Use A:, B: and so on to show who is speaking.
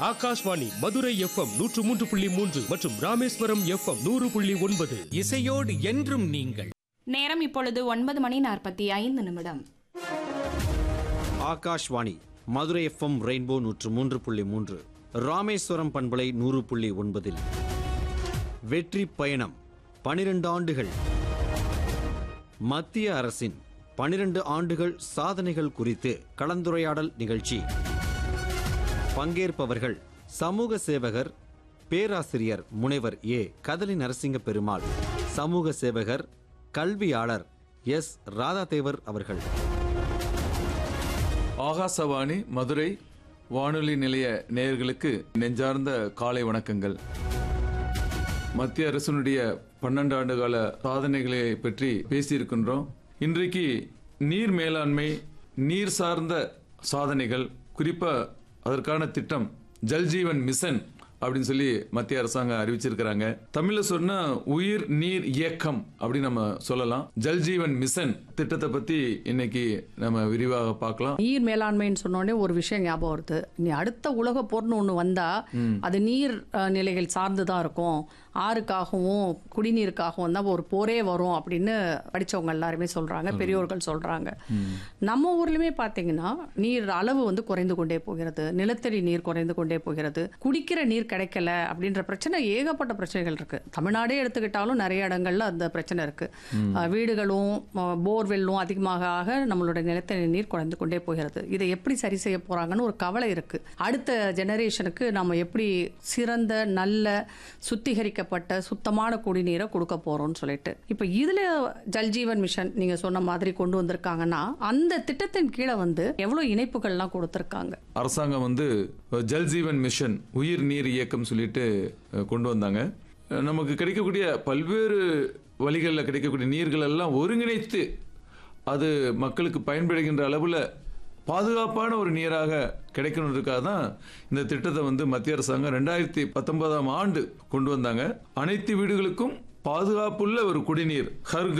A: Akashvani Madurai FM நூற்று மூன்று புள்ளி மூன்று மற்றும் ராமேஸ்வரம் எஃப்எம் நூறு புள்ளி ஒன்பது
B: இசையோடு என்றும் நீங்கள்
C: நேரம் இப்பொழுது ஒன்பது மணி நாற்பத்தி ஐந்து நிமிடம்
D: ஆகாஷ்வாணி மதுரை எஃப்எம் ரெயின்போ நூற்று மூன்று புள்ளி மூன்று ராமேஸ்வரம் பண்பலை நூறு புள்ளி ஒன்பதில் வெற்றி பயணம் பனிரெண்டு ஆண்டுகள் மத்திய அரசின் பனிரெண்டு ஆண்டுகள் சாதனைகள் குறித்து கலந்துரையாடல் நிகழ்ச்சி பங்கேற்பவர்கள் சமூக சேவகர் பேராசிரியர் முனைவர் ஏ கதலி நரசிங்க பெருமாள் சமூக சேவகர் கல்வியாளர் எஸ் ராதாதேவர் அவர்கள்
E: ஆகாசவாணி மதுரை வானொலி நிலைய நேயர்களுக்கு நெஞ்சார்ந்த காலை வணக்கங்கள் மத்திய அரசினுடைய பன்னெண்டு ஆண்டு கால சாதனைகளை பற்றி பேசியிருக்கின்றோம் இன்றைக்கு நீர் மேலாண்மை நீர் சார்ந்த சாதனைகள் குறிப்பா அதற்கான திட்டம் ஜல்ஜீவன் மிஷன் அப்படின்னு சொல்லி மத்திய அரசாங்கம் அறிவிச்சிருக்கிறாங்க தமிழ்ல சொன்னா உயிர் நீர் இயக்கம் அப்படின்னு நம்ம சொல்லலாம் ஜல்ஜீவன் மிஷன் திட்டத்தை பத்தி இன்னைக்கு நம்ம விரிவாக பார்க்கலாம்
F: நீர் மேலாண்மைன்னு சொன்னோடனே ஒரு விஷயம் ஞாபகம் வருது நீ அடுத்த உலக போர்னு ஒன்று வந்தா அது நீர் அஹ், நிலைகள் சார்ந்து தான் இருக்கும் ஆறுக்காகவும் குடிநீருக்காகவும் தான் ஒரு போரே வரும் அப்படின்னு படிச்சவங்க எல்லாருமே சொல்றாங்க பெரியோர்கள் சொல்றாங்க நம்ம ஊர்லயுமே பாத்தீங்கன்னா நீர் அளவு வந்து குறைந்து கொண்டே போகிறது நிலத்தடி நீர் குறைந்து கொண்டே போகிறது குடிக்கிற நீர் கிடைக்கல அப்படின்ற பிரச்சனை ஏகப்பட்ட பிரச்சனைகள் இருக்கு தமிழ்நாடே எடுத்துக்கிட்டாலும் நிறைய இடங்கள்ல அந்த பிரச்சனை இருக்கு அஹ், வீடுகளும் அஹ், போர்வெல்லும் அதிகமாக ஆக நம்மளோட நிலத்தடி நீர் குறைந்து கொண்டே போகிறது இதை எப்படி சரி செய்ய போறாங்கன்னு ஒரு கவலை இருக்கு அடுத்த ஜெனரேஷனுக்கு நம்ம எப்படி சிறந்த நல்ல சுத்திகரிக்கப்பட்ட சுத்தமான குடிநீரை கொடுக்க போறோம்னு சொல்லிட்டு இப்ப இதுல ஜல்ஜீவன் மிஷன் நீங்க சொன்ன மாதிரி கொண்டு வந்திருக்காங்கன்னா அந்த திட்டத்தின் கீழே வந்து எவ்வளவு இணைப்புகள்லாம் கொடுத்திருக்காங்க
E: அரசாங்கம் வந்து ஜல் ஜீவன் மிஷன் உயிர் நீர் இயக்கம் சொல்லிட்டு அஹ், கொண்டு வந்தாங்க அஹ், நமக்கு கிடைக்கக்கூடிய பல்வேறு வழிகளில் கிடைக்கக்கூடிய நீர்கள் எல்லாம் ஒருங்கிணைத்து அது மக்களுக்கு பயன்படுகின்ற அளவில் பாதுகாப்பான ஒரு நீராக கிடைக்கணுன்றதுக்காக தான் இந்த திட்டத்தை வந்து மத்திய அரசாங்கம் ரெண்டாயிரத்தி பத்தொன்பதாம் ஆண்டு கொண்டு வந்தாங்க அனைத்து வீடுகளுக்கும் பாதுகாப்புள்ள ஒரு குடிநீர் ஹர்